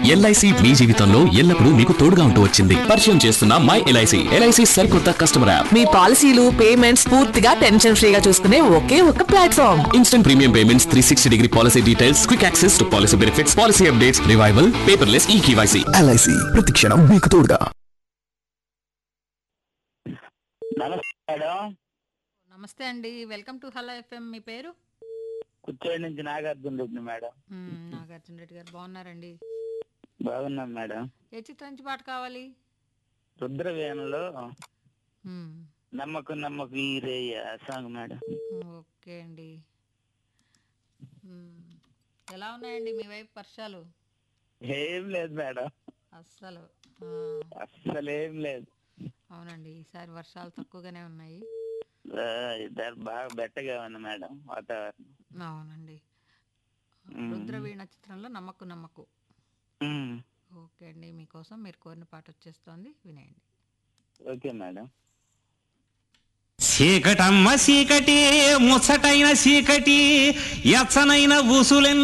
LIC మీ జీవితంలో ఎల్లప్పుడూ మీకు తోడుగా ఉంటూ వచ్చింది పరిచయం చేస్తున్న మై ఎల్ఐసి ఎల్ఐసి సరికొత్త కస్టమర్ యాప్ మీ పాలసీలు పేమెంట్స్ పూర్తిగా టెన్షన్ ఫ్రీగా చూసుకునే ఒకే ఒక platform instant premium payments three sixty degree policy details quick access to policy benefits policy updates revival paperless E KYC LIC ప్రతిక్షణం మీకు తోడుగా నమస్తే మేడం నమస్తే అండి వెల్కమ్ టు హలో ఎఫ్ఎం మీ పేరు కుర్చోడి నుంచి నాగార్జున రెడ్డి మేడం మ్మ్, నాగార్జున రెడ్డి గారు బాగున్నారండి బాగున్నాం మేడం ఏ చిత్రం నుంచి పాట కావాలి రుద్రవేణలో మ్మ్, నమ్మకు నమ్మకు ఈ రేయ సాంగ్ మేడం ఓకే అండి మ్మ్, ఎలా ఉన్నాయండి మీ వైపు వర్షాలు ఏం లేదు మేడం అస్సలు ఆ, అస్సలు ఏం లేదు అవునండి ఈసారి వర్షాలు తక్కువగానే ఉన్నాయి ఆ, ఇద్దరు బాగా బెట్టగా ఉంది మేడం వాతావరణం అవునండి మ్మ్. రుద్రవీణ చిత్రంలో నమ్మకు నమ్మకు ఉమ్, ఓకే అండి మీకోసం మీరు కోరిన పాట వచ్చేస్తోంది వినేయండి ఓకే మేడం చీకటమ్మ చీకటి ముచ్చటైన చీకటి ఎచ్చనైన ఉసులెన్